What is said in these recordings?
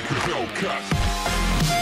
like a Hellcat.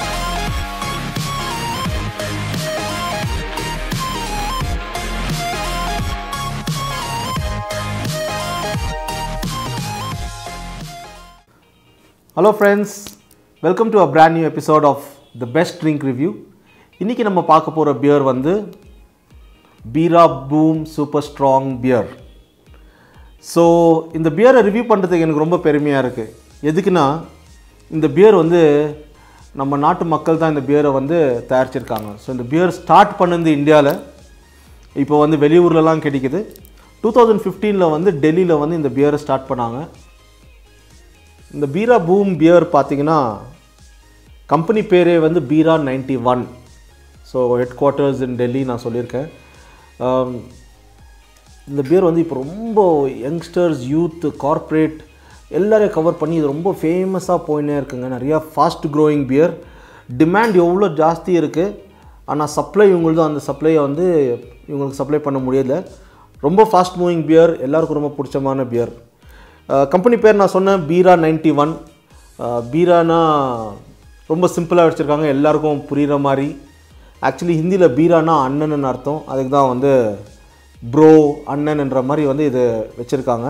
Hello friends welcome to a brand new episode of the best drink review இன்றைக்கி நம்ம பார்க்க போகிற beer வந்து Bira boom super strong beer so இந்த பியரை review பண்ணுறதுக்கு எனக்கு ரொம்ப பெருமையாக இருக்குது எதுக்குன்னா இந்த பியர் வந்து நம்ம நாட்டு மக்கள் தான் இந்த பியரை வந்து தயாரிச்சிருக்காங்க ஸோ இந்த பியர் ஸ்டார்ட் பண்ணது இந்தியாவில் இப்போ வந்து வெளியூர்லலாம் கிடைக்குது டூ தௌசண்ட் ஃபிஃப்டீனில் வந்து டெல்லியில் வந்து இந்த பியரை ஸ்டார்ட் பண்ணாங்க இந்த பீரா பூம் பியர் பார்த்தீங்கன்னா கம்பெனி பேரே வந்து Bira ninety one so headquarters in Delhi நான் சொல்லியிருக்கேன் Um, இந்த பியர் வந்து இப்போ ரொம்ப யங்ஸ்டர்ஸ் யூத் கார்ப்பரேட் எல்லாரையும் கவர் பண்ணி இது ரொம்ப ஃபேமஸாக போயினே இருக்குங்க நிறையா ஃபாஸ்ட் க்ரோயிங் பியர் டிமாண்ட் எவ்வளோ ஜாஸ்தி இருக்குது ஆனால் சப்ளை இவங்களது அந்த சப்ளையை வந்து இவங்களுக்கு சப்ளை பண்ண முடியல ரொம்ப ஃபாஸ்ட் மூவிங் பியர் எல்லாருக்கும் ரொம்ப பிடிச்சமான பியர் கம்பெனி பேர் நான் சொன்னேன் பீரா நைன்டி ஒன் பீரானா ரொம்ப சிம்பிளாக வச்சுருக்காங்க எல்லாருக்கும் புரிகிற மாதிரி ஆக்சுவலி ஹிந்தியில் பீரானா அண்ணன் அர்த்தம் அதுக்கு தான் வந்து ப்ரோ அண்ணன்ன்ற மாதிரி வந்து இது வச்சுருக்காங்க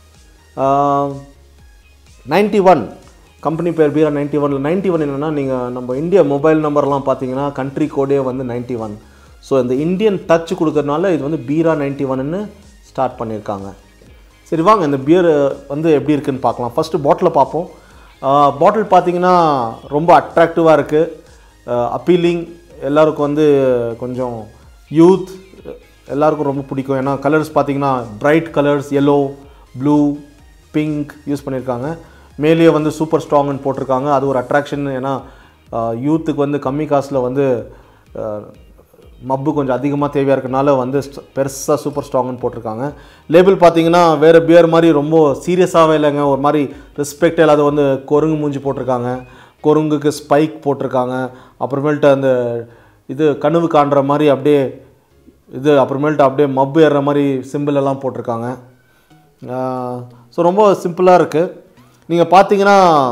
நைன்ட்டி ஒன் கம்பெனி பேர் பீரா நைன்ட்டி ஒனில் நைன்ட்டி ஒன் என்னென்னா நீங்கள் நம்ம இந்தியா மொபைல் நம்பர்லாம் பார்த்தீங்கன்னா கண்ட்ரி கோடே வந்து நைன்ட்டி ஒன் ஸோ இந்த இந்தியன் டச் கொடுக்கறனால இது வந்து பீரா நைன்ட்டி ஒன்னு ஸ்டார்ட் பண்ணியிருக்காங்க சரி வாங்க இந்த பியர் வந்து எப்படி இருக்குன்னு பார்க்கலாம் ஃபஸ்ட்டு பாட்டிலை பார்ப்போம் பாட்டில் பார்த்தீங்கன்னா ரொம்ப அட்ராக்டிவாக இருக்குது அப்பீலிங் எல்லாருக்கும் வந்து கொஞ்சம் யூத் எல்லாருக்கும் ரொம்ப பிடிக்கும் ஏன்னா கலர்ஸ் பார்த்தீங்கன்னா bright colours yellow blue pink use பண்ணியிருக்காங்க மேலேயே வந்து சூப்பர் ஸ்ட்ராங்னு போட்டிருக்காங்க அது ஒரு அட்ராக்ஷன் ஏன்னா யூத்துக்கு வந்து கம்மி காசில் வந்து அஹ், மப்பு கொஞ்சம் அதிகமாக தேவையாக இருக்கனால வந்து பெருசாக சூப்பர் ஸ்ட்ராங்னு போட்டிருக்காங்க லேபிள் பார்த்தீங்கன்னா வேறு பியர் மாதிரி ரொம்ப சீரியஸாகவே இல்லைங்க ஒரு மாதிரி ரெஸ்பெக்ட் இல்லாத வந்து குரங்கு மூஞ்சி போட்டிருக்காங்க குரங்குக்கு ஸ்பைக் போட்டிருக்காங்க அப்புறமேல்ட்டு அந்த இது கனவு காண்ற மாதிரி அப்படியே இது அப்புறமேல்ட்டு அப்படியே மப்பு ஏறுற மாதிரி symbol எல்லாம் போட்டிருக்காங்க ஸோ ரொம்ப சிம்பிளாக இருக்குது நீங்கள் பார்த்தீங்கன்னா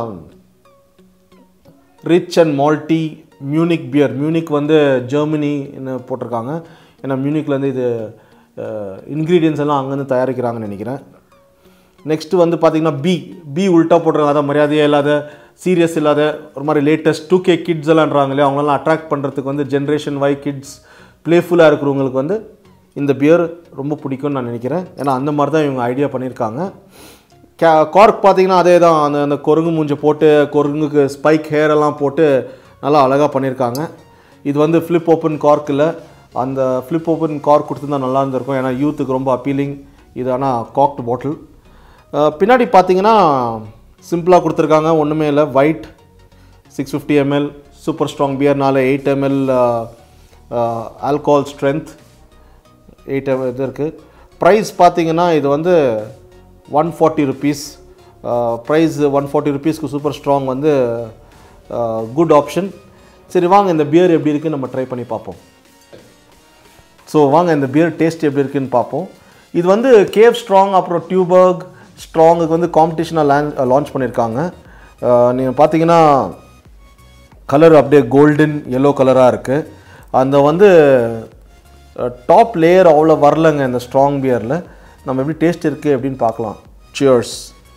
rich and malty Munich beer Munich வந்து ஜெர்மனின்னு போட்டிருக்காங்க ஏன்னா மியூனிக்லேருந்து இது இன்க்ரீடியன்ஸ் எல்லாம் அங்கேருந்து தயாரிக்கிறாங்கன்னு நினைக்கிறேன் நெக்ஸ்ட்டு வந்து பார்த்தீங்கன்னா பி பி உல்ட்டா போட்டிருக்காங்க அதான் மரியாதையே இல்லாத சீரியஸ் இல்லாத ஒரு மாதிரி லேட்டஸ்ட் டூ கே கிட்ஸ் எல்லாம்ன்றாங்க இல்லையா அவங்களெல்லாம் அட்ராக்ட் பண்ணுறதுக்கு வந்து ஜென்ரேஷன் வை கிட்ஸ் ப்ளேஃபுல்லாக இருக்கிறவங்களுக்கு வந்து இந்த பியர் ரொம்ப பிடிக்கும்னு நான் நினைக்கிறேன் ஏன்னா அந்த மாதிரி தான் இவங்க ஐடியா பண்ணியிருக்காங்க கே கார்க் பார்த்தீங்கன்னா அதே தான் அந்த அந்த குரங்கு மூஞ்சை போட்டு குரங்குக்கு ஸ்பைக் ஹேர் எல்லாம் போட்டு நல்லா அழகாக பண்ணியிருக்காங்க இது வந்து ஃப்ளிப் ஓப்பன் கார்க் இல்லை அந்த ஃப்ளிப் ஓப்பன் கார்க் கொடுத்துருந்தா நல்லா இருந்திருக்கும் ஏன்னா யூத்துக்கு ரொம்ப அப்பீலிங் இது ஆனால் காக்டு பாட்டில் பின்னாடி பார்த்தீங்கன்னா சிம்பிளாக கொடுத்துருக்காங்க ஒன்றுமே இல்லை white six fifty ml super strong பியர்னால eight ml alcohol strength eight இது இருக்குது ப்ரைஸ் பார்த்தீங்கன்னா இது வந்து one forty rupees price one forty ருபீஸ்க்கு சூப்பர் ஸ்ட்ராங் வந்து குட் ஆப்ஷன் சரி வாங்க இந்த பியர் எப்படி இருக்குன்னு நம்ம ட்ரை பண்ணி பார்ப்போம் ஸோ வாங்க இந்த பியர் டேஸ்ட் எப்படி இருக்குன்னு பார்ப்போம் இது வந்து கேவ் ஸ்ட்ராங் அப்புறம் டியூபர்க் ஸ்ட்ராங்குக்கு வந்து காம்படிஷனாக லான்ச் லான்ச் பண்ணியிருக்காங்க நீங்கள் பார்த்தீங்கன்னா கலர் அப்படியே கோல்டன் எல்லோ கலராக இருக்குது அந்த வந்து டாப் லேயர் அவ்வளோ வரலங்க இந்த ஸ்ட்ராங் பியரில் நம்ம எப்படி டேஸ்ட் இருக்குது எப்படின்னு பார்க்கலாம் சியர்ஸ்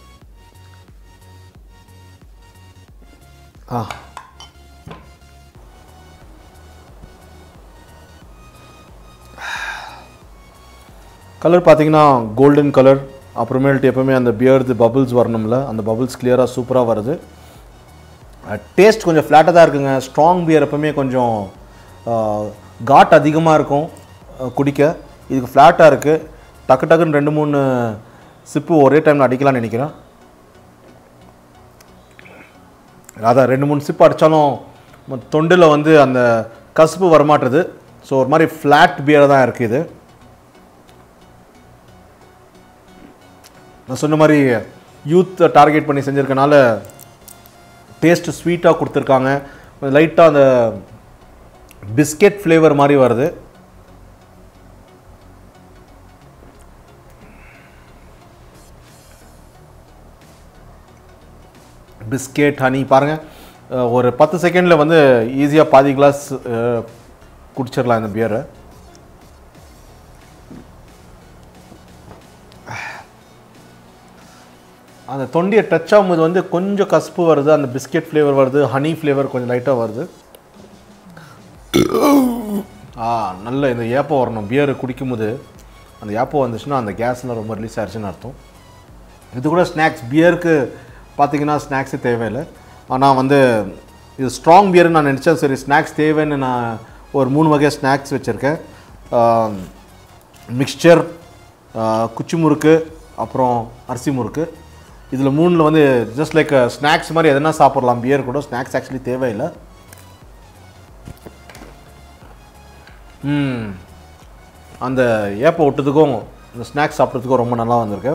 ஆ கலர் பார்த்தீங்கன்னா கோல்டன் கலர் அப்புறமேல்ட்டு எப்பவுமே அந்த பியர்து பபிள்ஸ் வரணும்ல அந்த பபிள்ஸ் கிளியராக சூப்பராக வருது டேஸ்ட் கொஞ்சம் ஃப்ளாட்டாக தான் இருக்குங்க ஸ்ட்ராங் பியர் எப்பவுமே கொஞ்சம் காட் அதிகமாக இருக்கும் அஹ், குடிக்க இதுக்கு ஃப்ளாட்டாக இருக்குது டக்கு டக்குன்னு ரெண்டு மூணு சிப்பு ஒரே டைமில் அடிக்கலாம்னு நினைக்கிறேன் அதான் ரெண்டு மூணு சிப்பு அடித்தாலும் தொண்டில் வந்து அந்த கசுப்பு வரமாட்டுது ஸோ ஒரு மாதிரி ஃப்ளாட் பியர் தான் இருக்குது இது நான் சொன்ன மாதிரி யூத் டார்கெட் பண்ணி செஞ்சுருக்கனால டேஸ்ட் ஸ்வீட்டாக கொடுத்துருக்காங்க லைட்டாக அந்த பிஸ்கெட் ஃப்ளேவர் மாதிரி வருது பிஸ்கெட் ஹனி பாருங்கள் ஒரு பத்து செகண்டில் வந்து ஈஸியாக பாதி கிளாஸ் குடிச்சிடலாம் இந்த பியரை அந்த தொண்டியை டச் ஆகும்போது வந்து கொஞ்சம் கசப்பு வருது அந்த பிஸ்கெட் ஃப்ளேவர் வருது ஹனி ஃப்ளேவர் கொஞ்சம் லைட்டாக வருது ஆ நல்ல இந்த ஏப்பம் வரணும் பியர் குடிக்கும்போது அந்த ஏப்பம் வந்துச்சுன்னா அந்த கேஸ்லாம் ரொம்ப ரிலீஸ் ஆயிடுச்சுன்னு அர்த்தம் இது கூட ஸ்நாக்ஸ் பியருக்கு பார்த்தீங்கன்னா ஸ்நாக்ஸே தேவையில்லை ஆனால் வந்து இது ஸ்ட்ராங் பியர்னு நான் நினச்சேன் சரி ஸ்நாக்ஸ் தேவைன்னு நான் ஒரு மூணு வகை ஸ்நாக்ஸ் வச்சுருக்கேன் மிக்சர் குச்சி முறுக்கு அப்புறம் அரிசி முறுக்கு இதில் மூணில் வந்து ஜஸ்ட் லைக் ஸ்நாக்ஸ் மாதிரி எதனா சாப்பிட்லாம் பியர் கூட ஸ்நாக்ஸ் ஆக்சுவலி தேவையில்லை ம் அந்த ஏப்பம் விட்டதுக்கும் இந்த ஸ்நாக்ஸ் சாப்பிட்றதுக்கும் ரொம்ப நல்லா வந்திருக்கு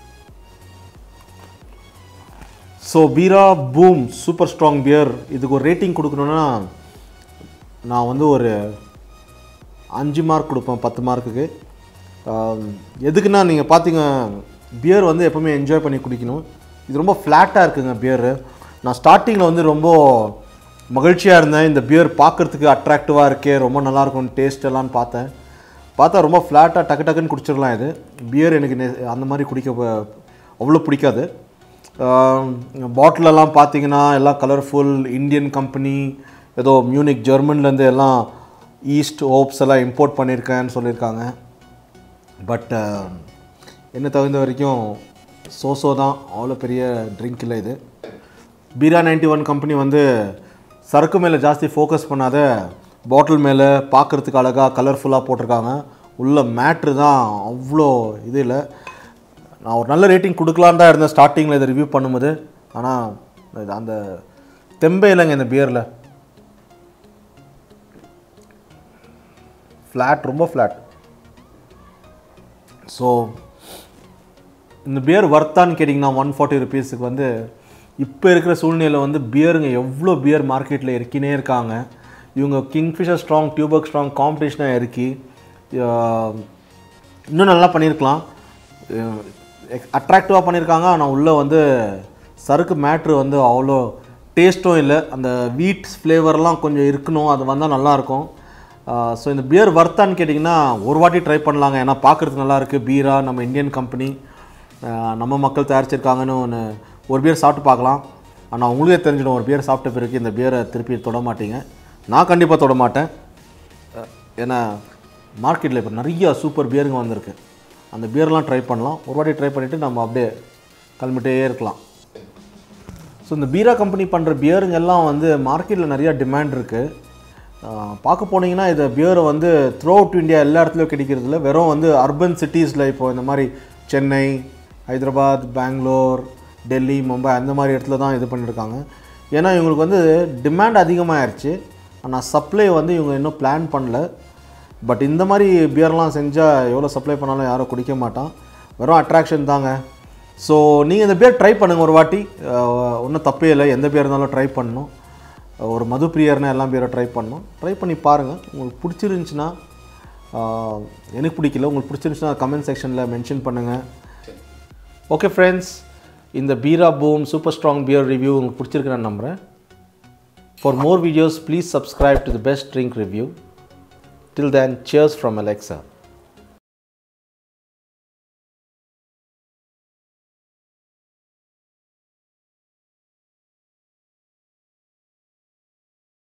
so Bira boom super strong beer இதுக்கு ஒரு ரேட்டிங் கொடுக்கணுன்னா நான் வந்து ஒரு அஞ்சு மார்க் கொடுப்பேன் பத்து மார்க்குக்கு எதுக்குன்னா நீங்கள் பார்த்தீங்க பியர் வந்து எப்போவுமே என்ஜாய் பண்ணி குடிக்கணும் இது ரொம்ப ஃப்ளாட்டாக இருக்குங்க பியரு நான் ஸ்டார்டிங்கில் வந்து ரொம்ப மகிழ்ச்சியாக இருந்தேன் இந்த பியர் பார்க்குறதுக்கு அட்ராக்டிவாக இருக்கே ரொம்ப நல்லாயிருக்கும் டேஸ்ட் எல்லாம்னு பார்த்தேன் பார்த்தா ரொம்ப ஃப்ளாட்டாக டக்கு டக்குன்னு குடிச்சிடலாம் இது பியர் எனக்கு நெ- அந்த மாதிரி குடிக்க ப- அவ்வளோ பிடிக்காது பாட்டிலெல்லாம் பார்த்தீங்கன்னா எல்லாம் கலர்ஃபுல் இந்தியன் கம்பெனி ஏதோ மியூனிக் ஜெர்மன்லேருந்து எல்லாம் ஈஸ்ட் ஓப்ஸ் எல்லாம் இம்போர்ட் பண்ணியிருக்கேன்னு சொல்லியிருக்காங்க பட் என்ன தகுந்த வரைக்கும் சோசோ தான் அவ்வளோ பெரிய ட்ரிங்க் இல்லை இது பீரா நைன்டி ஒன் கம்பெனி வந்து சரக்கு மேலே ஜாஸ்தி ஃபோக்கஸ் பண்ணாத பாட்டில் மேலே பார்க்குறதுக்கு அழகாக கலர்ஃபுல்லாக போட்டிருக்காங்க உள்ள மேட்ரு தான் அவ்வளோ இது இல்லை நான் ஒரு நல்ல ரேட்டிங் கொடுக்கலான்னு தான் இருந்தேன் ஸ்டார்டிங்கில் இதை ரிவ்யூ பண்ணும்போது ஆனால் இது அந்த தெம்பே இல்லைங்க இந்த பியரில் ஃப்ளாட் ரொம்ப ஃப்ளாட் ஸோ இந்த பியர் வர்த்தான்னு கேட்டிங்கன்னா ஒன் ஃபார்ட்டி ருபீஸுக்கு வந்து இப்போ இருக்கிற சூழ்நிலையில் வந்து பியருங்க எவ்வளோ பியர் மார்க்கெட்டில் இறக்கினே இருக்காங்க இவங்க கிங்ஃபிஷர் ஸ்ட்ராங் டியூபக் ஸ்ட்ராங் காம்படிஷனாக இறக்கி அஹ், இன்னும் நல்லா பண்ணியிருக்கலாம் அட்ராக்டிவாக பண்ணியிருக்காங்க ஆனால் உள்ளே வந்து சரக்கு மேட்ரு வந்து அவ்வளோ டேஸ்ட்டும் இல்லை அந்த வீட் ஃப்ளேவர்லாம் கொஞ்சம் இருக்கணும் அது வந்தால் நல்லாயிருக்கும் ஸோ இந்த பியர் வர்த்தான்னு கேட்டிங்கன்னா ஒரு வாட்டி ட்ரை பண்ணலாங்க ஏன்னா பார்க்குறதுக்கு நல்லா இருக்குது பீரா நம்ம இந்தியன் கம்பெனி நம்ம மக்கள் தயாரிச்சிருக்காங்கன்னு ஒன்று ஒரு பியர் சாப்பிட்டு பார்க்கலாம் ஆனால் உங்களுக்கே தெரிஞ்சிடும் ஒரு பியர் சாப்பிட்ட பிறகு இந்த பியரை திருப்பி தொட மாட்டீங்க நான் கண்டிப்பாக தொட மாட்டேன் அஹ், ஏன்னா மார்க்கெட்டில் இப்போ நிறைய சூப்பர் பியருங்க வந்திருக்கு அந்த பியர்லாம் ட்ரை பண்ணலாம் ஒரு வாட்டி ட்ரை பண்ணிவிட்டு நம்ம அப்படியே கிளம்பிட்டே இருக்கலாம் ஸோ இந்த பீரா கம்பெனி பண்ணுற பியருங்க எல்லாம் வந்து மார்க்கெட்டில் நிறையா டிமாண்ட் இருக்குது பார்க்க போனீங்கன்னா இது பியரை வந்து த்ரூ அவுட் இந்தியா எல்லா இடத்துலையும் கிடைக்கிறதில்ல வெறும் வந்து அர்பன் சிட்டிஸில் இப்போ இந்த மாதிரி சென்னை ஹைதராபாத் பெங்களூர் டெல்லி மும்பை அந்த மாதிரி இடத்துல தான் இது பண்ணியிருக்காங்க ஏன்னா இவங்களுக்கு வந்து டிமாண்ட் அதிகமாகிடுச்சு ஆனால் சப்ளை வந்து இவங்க இன்னும் பிளான் பண்ணல பட் இந்த மாதிரி பியர்லாம் செஞ்சால் எவ்வளோ சப்ளை பண்ணாலும் யாரும் குடிக்க மாட்டான் வெறும் அட்ராக்ஷன் தாங்க ஸோ நீங்கள் இந்த பியர் ட்ரை பண்ணுங்கள் ஒரு வாட்டி ஒன்றும் தப்பே இல்லை எந்த பியர் இருந்தாலும் ட்ரை பண்ணணும் ஒரு மது பிரியர்னா எல்லாம் பியரை ட்ரை பண்ணணும் ட்ரை பண்ணி பாருங்கள் உங்களுக்கு பிடிச்சிருந்துச்சுன்னா ஆஹ், எனக்கு பிடிக்கல உங்களுக்கு பிடிச்சிருந்துச்சுன்னா கமெண்ட் செக்ஷனில் மென்ஷன் பண்ணுங்கள் ஓகே ஃப்ரெண்ட்ஸ் இந்த Bira boom super strong beer review உங்களுக்கு பிடிச்சிருக்கு நான் நம்புகிறேன் for more videos please subscribe to the best drink review till then cheers from alexa